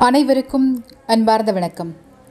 அனைவருக்கும் அன்பார்ந்த வணக்கம்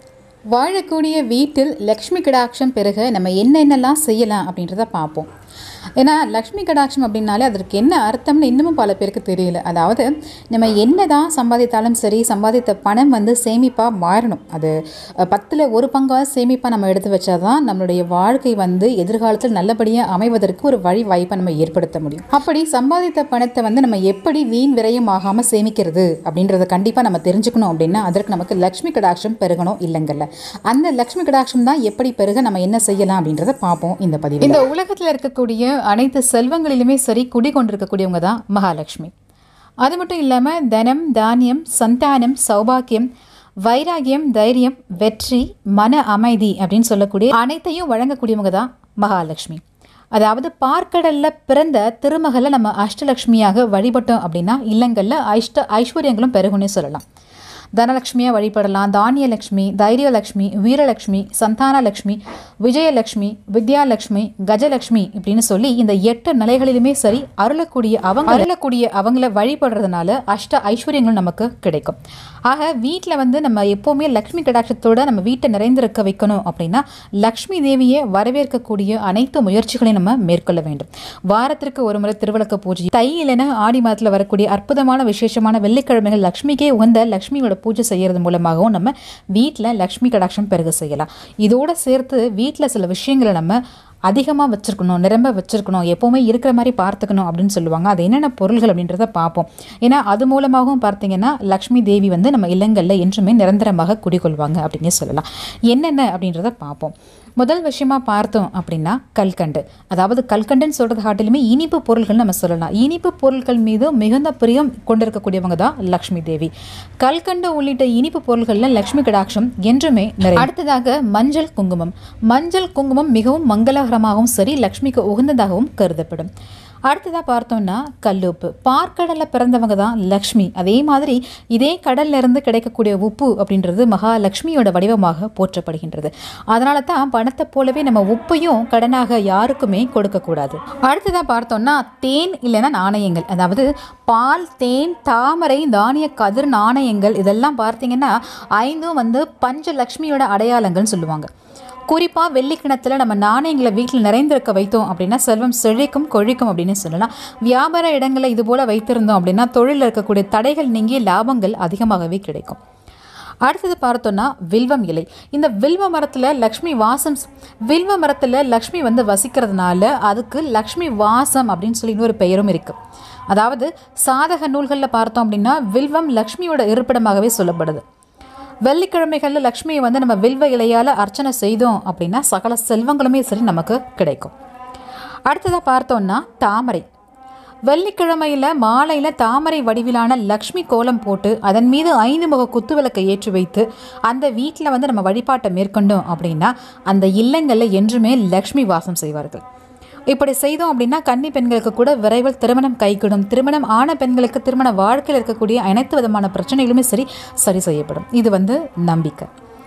வாழக்கூடிய வீட்டில் லக்ஷ்மி கடாட்சம் பெருக நம்ம என்னென்னலாம் செய்யலாம் அப்படின்றத பார்ப்போம் ஏன்னா லக்ஷ்மி கடாட்சம் அப்படின்னாலே அதற்கு என்ன அர்த்தம்னு இன்னமும் பல பேருக்கு தெரியல அதாவது நம்ம என்ன தான் சம்பாதித்தாலும் சரி சம்பாதித்த பணம் வந்து சேமிப்பாக மாறணும் அது அஹ், பத்தில் ஒரு பங்காக சேமிப்பாக நம்ம எடுத்து வச்சா தான் நம்மளுடைய வாழ்க்கை வந்து எதிர்காலத்தில் நல்லபடியாக அமைவதற்கு ஒரு வழி வாய்ப்பை நம்ம ஏற்படுத்த முடியும் அப்படி சம்பாதித்த பணத்தை வந்து நம்ம எப்படி வீண் விரயம் ஆகாமல் சேமிக்கிறது அப்படின்றத கண்டிப்பாக நம்ம தெரிஞ்சுக்கணும் அப்படின்னா அதற்கு நமக்கு லக்ஷ்மி கடாட்சம் பெருகணும் இல்லைங்கல்ல அந்த லக்ஷ்மி கடாட்சம் தான் எப்படி பெருக நம்ம என்ன செய்யலாம் அப்படின்றத பார்ப்போம் இந்த பதிவு இந்த உலகத்தில் இருக்கக்கூடிய அனைத்து செல்வங்களிலுமே சரி குடிகொண்டிருக்கக்கூடியவங்க தான் மகாலட்சுமி அது மட்டும் இல்லாமல் தனம் தானியம் சந்தானம் சௌபாக்கியம் வைராகியம் தைரியம் வெற்றி மன அமைதி அப்படின்னு சொல்லக்கூடிய அனைத்தையும் வழங்கக்கூடியவங்க தான் மகாலட்சுமி அதாவது பார்க்கடல்ல பிறந்த திருமகளை நம்ம அஷ்டலக்ஷ்மியாக வழிபட்டோம் அப்படின்னா இல்லங்களில் ஐஷ்ட ஐஸ்வர்யங்களும் பெருகும்னே சொல்லலாம் தனலக்ஷ்மியாக வழிபடலாம் தானியலக்ஷ்மி தைரியலக்ஷ்மி வீரலக்ஷ்மி சந்தானலக்ஷ்மி விஜயலக்ஷ்மி வித்யாலக்ஷ்மி கஜலக்ஷ்மி இப்படின்னு சொல்லி இந்த எட்டு நிலைகளிலுமே சரி அருளக்கூடிய அவங்க அருளக்கூடிய அவங்கள வழிபடுறதுனால அஷ்ட ஐஸ்வர்யங்களும் நமக்கு கிடைக்கும் ஆக வீட்டில் வந்து நம்ம எப்போவுமே லக்ஷ்மி கடாட்சத்தோட நம்ம வீட்டை நிறைந்திருக்க வைக்கணும் அப்படின்னா லக்ஷ்மி தேவியை வரவேற்கக்கூடிய அனைத்து முயற்சிகளையும் நம்ம மேற்கொள்ள வேண்டும் வாரத்திற்கு ஒரு முறை திருவிளக்கு பூஜை தை இல்லைன்னா ஆடி மாதத்தில் வரக்கூடிய அற்புதமான விசேஷமான வெள்ளிக்கிழமைகள் லக்ஷ்மிக்கே உகந்த லக்ஷ்மியோட பூஜை செய்யறது மூலமாகவும் நம்ம வீட்டில் லக்ஷ்மி கடாட்சம் பெருக செய்யலாம் இதோட சேர்த்து வீட்டில் சில விஷயங்களை நம்ம அதிகமாக வச்சுருக்கணும் நிரம்ப வச்சுருக்கணும் எப்போவுமே இருக்கிற மாதிரி பார்த்துக்கணும் அப்படின்னு சொல்லுவாங்க அது என்னென்ன பொருள்கள் அப்படின்றத பார்ப்போம் ஏன்னா அது மூலமாகவும் பார்த்தீங்கன்னா லக்ஷ்மி தேவி வந்து நம்ம இல்லங்களில் என்றுமே நிரந்தரமாக குடிகொள்வாங்க அப்படின்னே சொல்லலாம் என்னென்ன அப்படின்றத பார்ப்போம் முதல் விஷயமா பார்த்தோம் அப்படின்னா கல்கண்டு அதாவது கல்கண்டுன்னு சொல்கிறது காட்டிலுமே இனிப்பு பொருள்கள் நம்ம சொல்லலாம் இனிப்பு பொருட்கள் மீது மிகுந்த பிரியம் கொண்டிருக்கக்கூடியவங்க தான் லக்ஷ்மி தேவி கல்கண்டு உள்ளிட்ட இனிப்பு பொருள்களில் லக்ஷ்மி கடாட்சம் என்றுமே நிறைய அடுத்ததாக மஞ்சள் குங்குமம் மஞ்சள் குங்குமம் மிகவும் மங்களகரமாகவும் சரி லக்ஷ்மிக்கு உகந்ததாகவும் கருதப்படும் அடுத்ததாக பார்த்தோம்னா கல்லுப்பு பார்க்கடலில் பிறந்தவங்க தான் லக்ஷ்மி அதே மாதிரி இதே கடல்ல இருந்து கிடைக்கக்கூடிய உப்பு அப்படின்றது மகாலட்சுமியோட வடிவமாக போற்றப்படுகின்றது அதனால தான் பணத்தை போலவே நம்ம உப்பையும் கடனாக யாருக்குமே கொடுக்கக்கூடாது அடுத்ததாக பார்த்தோம்னா தேன் இல்லைன்னா நாணயங்கள் அதாவது பால் தேன் தாமரை தானிய கதிர் நாணயங்கள் இதெல்லாம் பார்த்தீங்கன்னா ஐந்தும் வந்து பஞ்சலக்ஷ்மியோட அடையாளங்கள்னு சொல்லுவாங்க குறிப்பாக வெள்ளிக்கிணத்துல நம்ம நாணயங்களை வீட்டில் நிறைந்திருக்க வைத்தோம் அப்படின்னா செல்வம் செழிக்கும் கொழிக்கும் அப்படின்னு சொல்லலாம் வியாபார இடங்களை இது போல் வைத்திருந்தோம் அப்படின்னா தொழிலில் இருக்கக்கூடிய தடைகள் நீங்கி லாபங்கள் அதிகமாகவே கிடைக்கும் அடுத்தது பார்த்தோன்னா வில்வம் இலை இந்த வில்வ மரத்தில் லக்ஷ்மி வாசம் வில்வ மரத்தில் லக்ஷ்மி வந்து வசிக்கிறதுனால அதுக்கு லக்ஷ்மி வாசம் அப்படின்னு சொல்லி இன்னொரு பெயரும் இருக்குது அதாவது சாதக நூல்களில் பார்த்தோம் அப்படின்னா வில்வம் லக்ஷ்மியோட இருப்பிடமாகவே சொல்லப்படுது வெள்ளிக்கிழமைகளில் லக்ஷ்மியை வந்து நம்ம வில்வ இலையால் அர்ச்சனை செய்தோம் அப்படின்னா சகல செல்வங்களுமே சரி நமக்கு கிடைக்கும் அடுத்ததாக பார்த்தோம்னா தாமரை வெள்ளிக்கிழமையில் மாலையில் தாமரை வடிவிலான லக்ஷ்மி கோலம் போட்டு அதன் மீது ஐந்து முக குத்துவிளக்கை ஏற்றி வைத்து அந்த வீட்டில் வந்து நம்ம வழிபாட்டை மேற்கொண்டோம் அப்படின்னா அந்த இல்லங்களில் என்றுமே லக்ஷ்மி வாசம் செய்வார்கள் இப்படி செய்தோம் அப்படின்னா கன்னி பெண்களுக்கு கூட விரைவில் திருமணம் கைகூடும் திருமணம் ஆன பெண்களுக்கு திருமண வாழ்க்கையில் இருக்கக்கூடிய அனைத்து விதமான பிரச்சனைகளுமே சரி சரி செய்யப்படும் இது வந்து நம்பிக்கை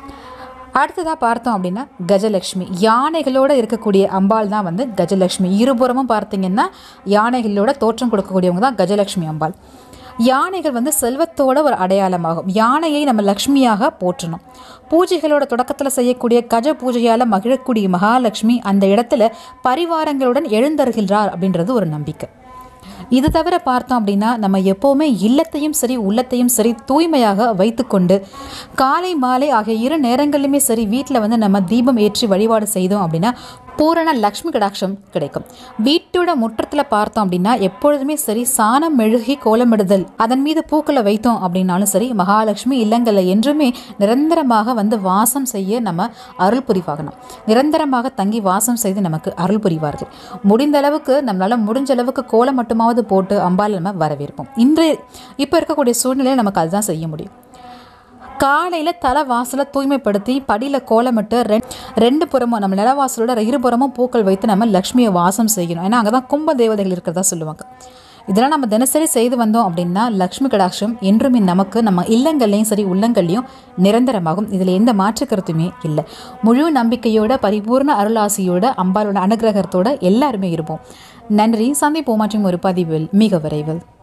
அடுத்ததாக பார்த்தோம் அப்படின்னா கஜலட்சுமி யானைகளோட இருக்கக்கூடிய அம்பாள் தான் வந்து கஜலட்சுமி இருபுறமும் பார்த்தீங்கன்னா யானைகளோட தோற்றம் கொடுக்கக்கூடியவங்க தான் கஜலட்சுமி அம்பாள் யானைகள் வந்து செல்வத்தோட ஒரு அடையாளமாகும் யானையை நம்ம லக்ஷ்மியாக போற்றணும் பூஜைகளோட தொடக்கத்தில் செய்யக்கூடிய கஜ பூஜையால் மகிழக்கூடிய மகாலட்சுமி அந்த இடத்துல பரிவாரங்களுடன் எழுந்தருகின்றார் அப்படின்றது ஒரு நம்பிக்கை இது தவிர பார்த்தோம் அப்படின்னா நம்ம எப்போவுமே இல்லத்தையும் சரி உள்ளத்தையும் சரி தூய்மையாக வைத்துக்கொண்டு காலை மாலை ஆகிய இரு நேரங்களிலுமே சரி வீட்டில் வந்து நம்ம தீபம் ஏற்றி வழிபாடு செய்தோம் அப்படின்னா பூரண லக்ஷ்மி கடாட்சம் கிடைக்கும் வீட்டோட முற்றத்தில் பார்த்தோம் அப்படின்னா எப்பொழுதுமே சரி சாணம் மெழுகி கோலமிடுதல் அதன் மீது பூக்களை வைத்தோம் அப்படின்னாலும் சரி மகாலட்சுமி இல்லங்களில் என்றுமே நிரந்தரமாக வந்து வாசம் செய்ய நம்ம அருள் புரிவாகணும் நிரந்தரமாக தங்கி வாசம் செய்து நமக்கு அருள் புரிவார்கள் முடிந்த அளவுக்கு நம்மளால் முடிஞ்ச அளவுக்கு கோலம் மட்டுமாவது போட்டு அம்பால் நம்ம வரவேற்போம் இன்று இப்போ இருக்கக்கூடிய சூழ்நிலையில் நமக்கு அதுதான் செய்ய முடியும் காலையில் தலை வாசலை தூய்மைப்படுத்தி படியில் கோலமிட்டு ரெண் ரெண்டு புறமும் நம்ம நிலவாசலோட இருபுறமும் பூக்கள் வைத்து நம்ம லக்ஷ்மியை வாசம் செய்யணும் ஏன்னா அங்கே தான் கும்ப தேவதைகள் இருக்கிறதா சொல்லுவாங்க இதெல்லாம் நம்ம தினசரி செய்து வந்தோம் அப்படின்னா லக்ஷ்மி கடாட்சம் என்றுமே நமக்கு நம்ம இல்லங்கள்லையும் சரி உள்ளங்கள்லையும் நிரந்தரமாகும் இதில் எந்த மாற்று கருத்துமே இல்லை முழு நம்பிக்கையோட பரிபூர்ண அருளாசியோட அம்பாலோட அனுகிரகத்தோட எல்லாருமே இருப்போம் நன்றி சந்திப்போம் மற்றும் ஒரு பதிவில் மிக விரைவில்